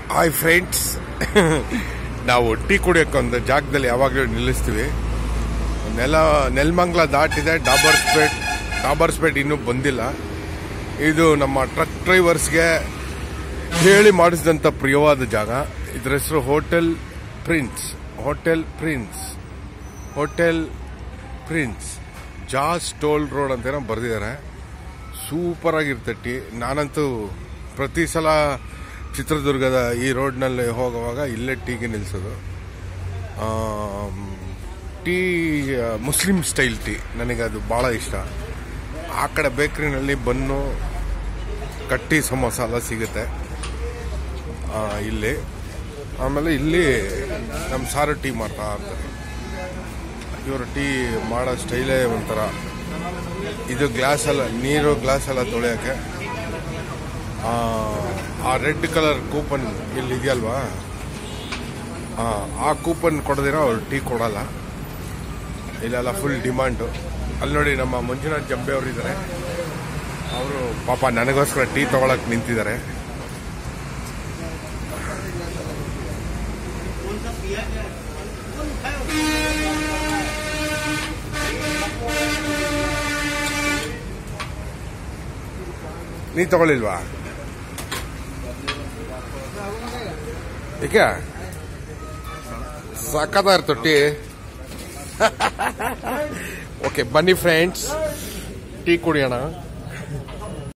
hi friends ನಾವು tea ಕುಡಿಯೋಕೆ ಒಂದು ಜಾಗದಲ್ಲಿ ಯಾವಾಗಲೂ ನಿಲ್ಲಿಸ್ತೀವಿ ನೆಲ ನೆಲಮಂಗ್ಲ ದಾಟಿದೆ ಡಾಬರ್ಸ್ಪೇಟ್ ಡಾಬರ್ಸ್ಪೇಟ್ ಇನ್ನೂ ಬಂದಿಲ್ಲ ಇದು ನಮ್ಮ ಟ್ರಕ್ ಡ್ರೈವರ್ಸ್ಗೆ ಹೇಳಿ ಮಾಡಿಸಿದಂಥ ಪ್ರಿಯವಾದ ಜಾಗ ಇದ್ರ ಹೆಸರು hotel prince hotel prince hotel prince ಜಾಸ್ ಟೋಲ್ ರೋಡ್ ಅಂತೇನೋ ಬರೆದಿದ್ದಾರೆ ಸೂಪರ್ ಆಗಿರುತ್ತೆ ಟೀ ನಾನಂತೂ ಪ್ರತಿ ಸಲ ಚಿತ್ರದುರ್ಗದ ಈ ರೋಡ್ನಲ್ಲಿ ಹೋಗುವಾಗ ಇಲ್ಲೇ ಟೀಗೆ ನಿಲ್ಲಿಸೋದು ಆಮ್, ಟೀ ಆ, ಮುಸ್ಲಿಂ ಸ್ಟೈಲ್ ಟೀ ನನಗೆ ಅದು ಭಾಳ ಇಷ್ಟ ಆ ಕಡೆ ಬೇಕ್ರಿನಲ್ಲಿ ಬನ್ನು ಕಟ್ಟಿ ಸಮೋಸ ಎಲ್ಲ ಸಿಗುತ್ತೆ ಆ, ಇಲ್ಲಿ ಆಮೇಲೆ ಇಲ್ಲಿ ನಮ್ಮ ಸಾರು ಟೀ ಮಾಡ್ತಾ ಇರ್ತಾರೆ ಇವರು ಟೀ ಮಾಡೋ ಸ್ಟೈಲೇ ಒಂಥರ ಇದು ಗ್ಲಾಸ್ ಎಲ್ಲ ನೀರು ಗ್ಲಾಸ್ ಎಲ್ಲ ತೊಳೆಯೋಕ್ಕೆ ಆ, ಆ ರೆಡ್ ಕಲರ್ ಕೂಪನ್ ಇಲ್ಲಿ ಇದೆಯಲ್ವಾ ಆ, ಆ ಕೂಪನ್ ಕೊಡದಿರೋ ಅವ್ರು ಟೀ ಕೊಡಲ್ಲ ಇಲ್ಲೆಲ್ಲ ಫುಲ್ ಡಿಮಾಂಡು ಅಲ್ಲಿ ನೋಡಿ ನಮ್ಮ ಮಂಜುನಾಥ್ ಜಂಬೆ ಅವರು ಇದ್ದಾರೆ ಅವರು ಪಾಪ ನನಗೋಸ್ಕರ ಟೀ ತಗೊಳಕ್ ನಿಂತಿದ್ದಾರೆ ನೀ ತಗೊಳ್ಳಿಲ್ವಾ ಏಕೆ ಸಕ್ಕದ ಇರ್ತೊಟ್ಟಿ ಓಕೆ ಬನ್ನಿ ಫ್ರೆಂಡ್ಸ್ ಟೀ ಕುಡಿಯೋಣ